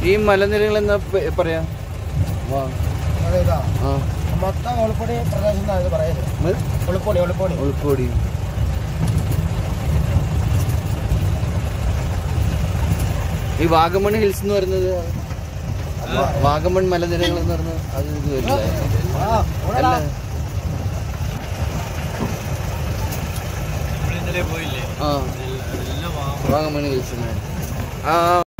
ഈ മലനിരകൾ എന്താ പ- പറയാ വാ. അതേതാ ആ മൊത്തം ഒളിപ്പൊടി പ്രദേശം എന്നാ ഇത് പറയുന്നത് മ്? ഒളിപ്പൊടി ഒളിപ്പൊടി ഉൾക്കോടി ഈ വാഗമൺ ഹിൽസ് എന്ന് പറയുന്നത് വാ- വാഗമൺ മലനിരകൾ എന്ന് പറയുന്നത് അത് ഇത് വരില്ല ആ അല്ല ഇന്നലെ പോയില്ലേ ആ എല്ലാം വാഗമൺ ഹിൽസ് ആ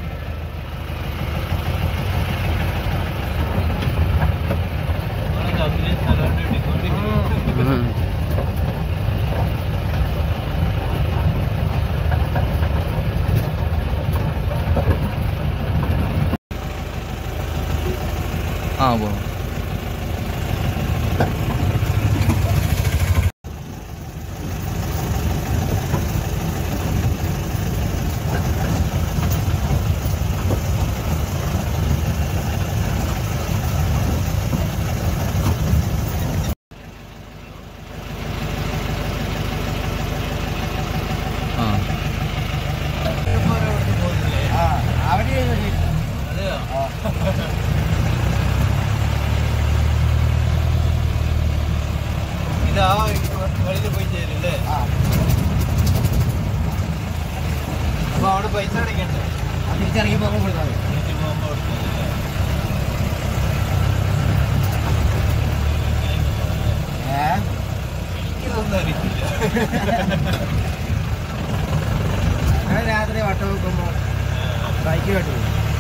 ഉം. ആ പോകാം ആ ആ അവിടെ അതെയോ ഇതാ വെളിയിൽ പോയി ചേരില്ലേ ആ അപ്പൊ അവിടെ പൈസ അടയ്ക്കണ്ടേ തിരിച്ചിറങ്ങി പോകുമ്പോൾ കൊടുത്താൽ മതി തിരിച്ച് പോകുമ്പോ കൊടുത്തല്ലേ? ഏ എനിക്കിതൊന്നും അറിയില്ല അങ്ങനെ രാത്രി വട്ടം വെക്കുമ്പോൾ ബൈക്ക് കേട്ടു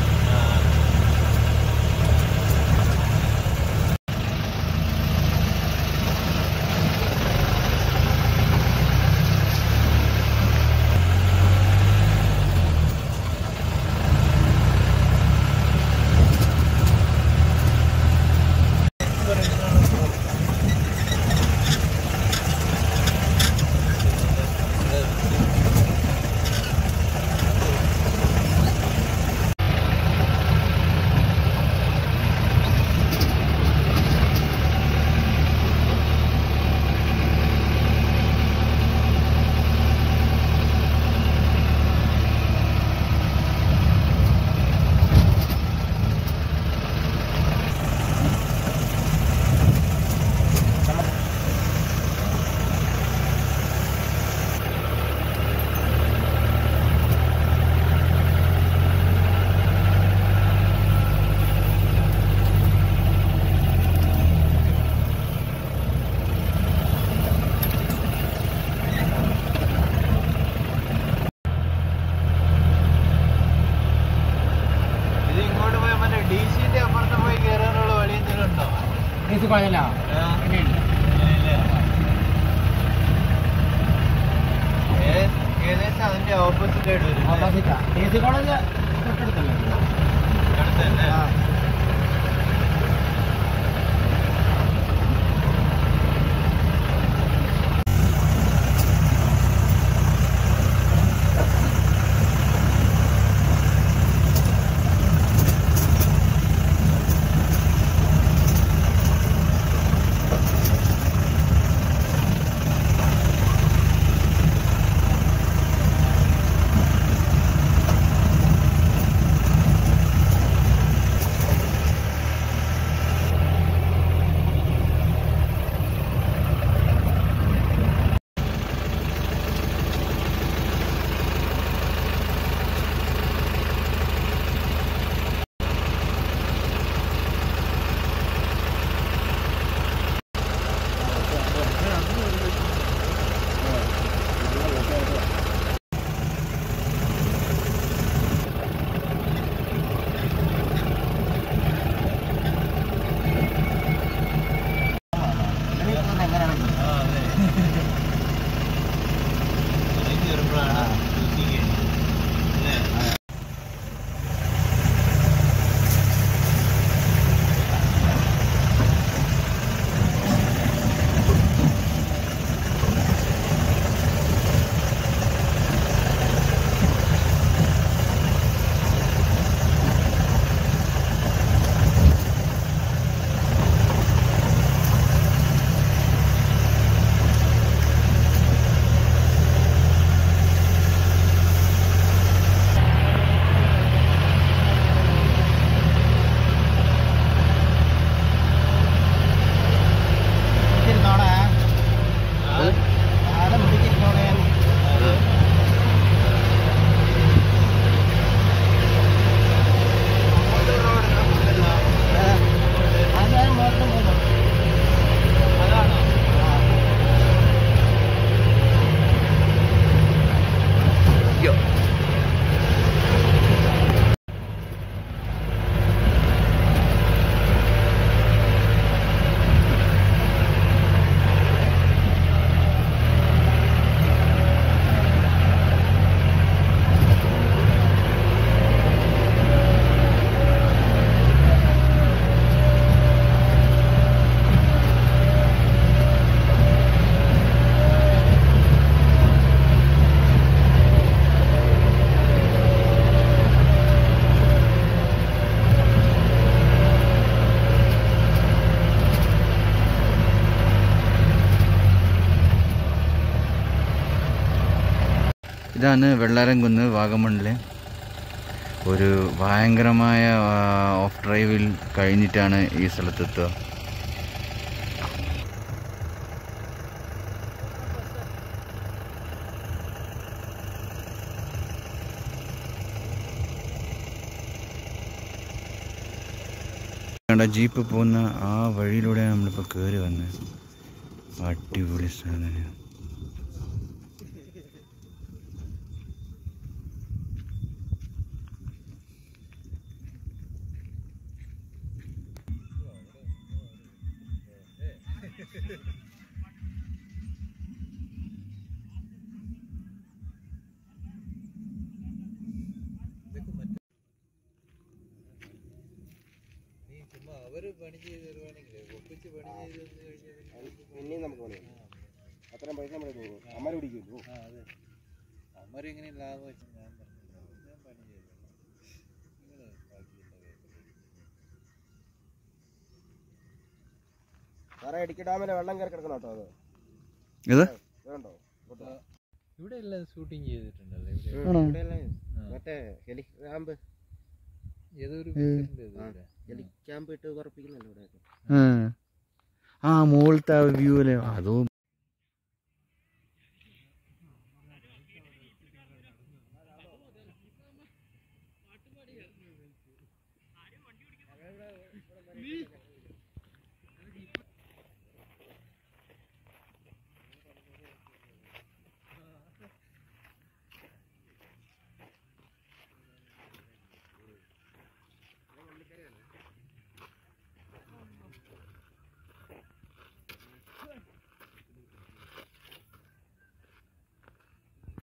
ഇത് ഇങ്ങോട്ട് പോയി മറ്റേ ഡി സിന്റെ അപ്പുറത്ത് പോയി കയറാനുള്ള വഴി എന്തെങ്കിലും ഉണ്ടോ ഇത് കുഴപ്പമില്ല ആ, ഇല്ല. ഏ- ഏകദേശം അതിന്റെ ഓപ്പോസിറ്റ് ആയിട്ട് വരും അല്ലേ? ഓപ്പോസിറ്റാ ഡി സി കോളേജ് തൊട്ടടുത്തല്ലേ അടുത്ത് തന്നെ ആ ഇതാണ് വെള്ളാരംകുന്ന് വാഗമണ്ണിലെ ഒരു ഭയങ്കരമായ ഓഫ് ഡ്രൈവിൽ കഴിഞ്ഞിട്ടാണ് ഈ സ്ഥലത്തെത്തുക കണ്ട ജീപ്പ് പോകുന്ന ആ വഴിയിലൂടെ നമ്മളിപ്പോൾ കയറി വന്നത് അടിപൊളി സ്ഥലം നീ ചുമ്മാ അവര് പണി ചെയ്ത് തരുവാണെങ്കിലേ ഒപ്പിച്ച് പണി ചെയ്ത് തന്നു കഴിഞ്ഞാൽ പിന്നെ പിന്നെയും നമുക്ക് പണിയാം അത്രയും പൈസ നമ്മൾ കൊടുക്കും അമ്മ പിടിക്കുമല്ലോ ആ അതെ അമ്മരെങ്ങനെ ലാഭം വെച്ച് ഞാൻ പറഞ്ഞില്ല ഞാൻ പണി ചെയ്തോളാം നിങ്ങൾ ബാക്കിയുള്ള കാര്യം സാറേ ഇടുക്കി ഡാമിലെ വെള്ളം കയറി കിടക്കണം കേട്ടോ അത് ഇത് വേണ്ടോ ഇവിടെ എല്ലാം ഷൂട്ടിങ് ചെയ്തിട്ടുണ്ടല്ലോ ഇവിടെ ആണോ? ആ. മറ്റേ ഹെലി ക്യാമ്പ് ഏതൊരു പിക്ചറിന്റെ ഇത് ഇവിടെ. ഹെലി ക്യാമ്പ് ഇട്ട് ഉറപ്പിക്കുന്നല്ലോ ഇവിടെ ആ മുകളിലത്തെ ആ വ്യൂ അല്ലേ അതോ